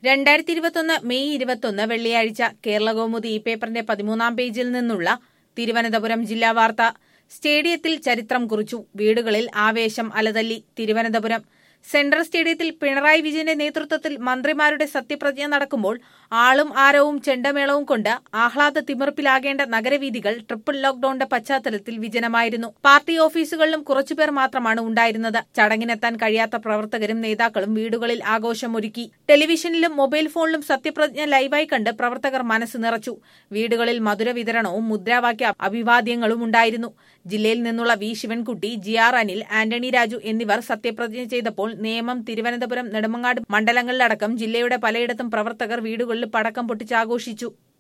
രണ്ടായിരത്തി ഇരുപത്തൊന്ന് മെയ് ഇരുപത്തൊന്ന് വെള്ളിയാഴ്ച കേരളകൗമുദി ഈ പേപ്പറിന്റെ പതിമൂന്നാം പേജിൽ നിന്നുള്ള തിരുവനന്തപുരം ജില്ലാ വാർത്ത സ്റ്റേഡിയത്തിൽ ചരിത്രം കുറിച്ചു വീടുകളിൽ ആവേശം അലതല്ലി തിരുവനന്തപുരം സെൻട്രൽ സ്റ്റേഡിയത്തിൽ പിണറായി വിജയന്റെ നേതൃത്വത്തിൽ മന്ത്രിമാരുടെ സത്യപ്രതിജ്ഞ നടക്കുമ്പോൾ ആളും ആരവും ചെണ്ടമേളവും കൊണ്ട് ആഹ്ലാദ തിമിർപ്പിലാകേണ്ട നഗരവീഥികൾ ട്രിപ്പിൾ ലോക്ഡൌണിന്റെ പശ്ചാത്തലത്തിൽ വിജനമായിരുന്നു പാർട്ടി ഓഫീസുകളിലും കുറച്ചുപേർ മാത്രമാണ് ഉണ്ടായിരുന്നത് ചടങ്ങിനെത്താൻ കഴിയാത്ത പ്രവർത്തകരും നേതാക്കളും വീടുകളിൽ ആഘോഷമൊരുക്കി ടെലിവിഷനിലും മൊബൈൽ ഫോണിലും സത്യപ്രതിജ്ഞ ലൈവായി കണ്ട് പ്രവർത്തകർ മനസ്സ് നിറച്ചു വീടുകളിൽ മധുര വിതരണവും മുദ്രാവാക്യ അഭിവാദ്യങ്ങളും ഉണ്ടായിരുന്നു ജില്ലയിൽ നിന്നുള്ള V Sivankutty G R Anil Antony Raju എന്നിവർ സത്യപ്രതിജ്ഞ ചെയ്തപ്പോൾ നേമം തിരുവനന്തപുരം നെടുമങ്ങാട് മണ്ഡലങ്ങളിലടക്കം ജില്ലയുടെ പലയിടത്തും പ്രവർത്തകർ വീടുകളിൽ പടക്കം പൊട്ടിച്ചാഘോഷിച്ചു